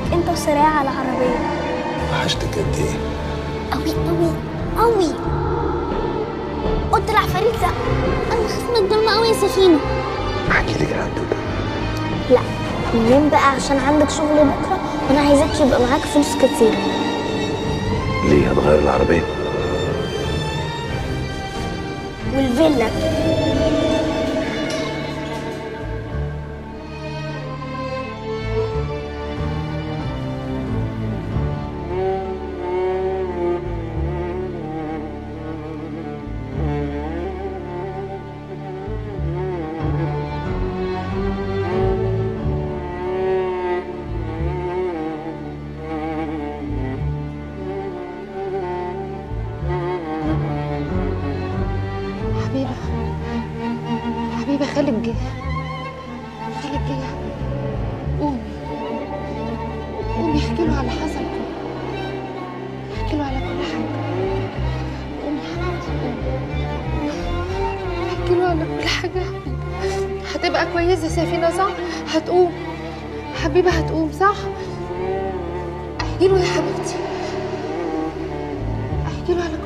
انت وسريع على العربيه وحشتك قد ايه قوي قوي قوي قلت العفاريت لا انا خايف من الضلمه قوي يا سفينه احكي لك عن دودة لا منين بقى عشان عندك شغل بكره وانا عايزاك يبقى معاك فلوس كتير ليه هتغير العربية والفيلا حبيبة حبيبة خالد جه خالد جه يا حبيبي قومي قومي احكي له على اللي حصل كله احكي له على كل حاجة قومي يا حبيبتي قومي احكي له على كل حاجة يا حبيبي هتبقى كويسة سفينة صح؟ هتقوم حبيبة هتقوم صح؟ احكي له يا حبيبتي احكي له على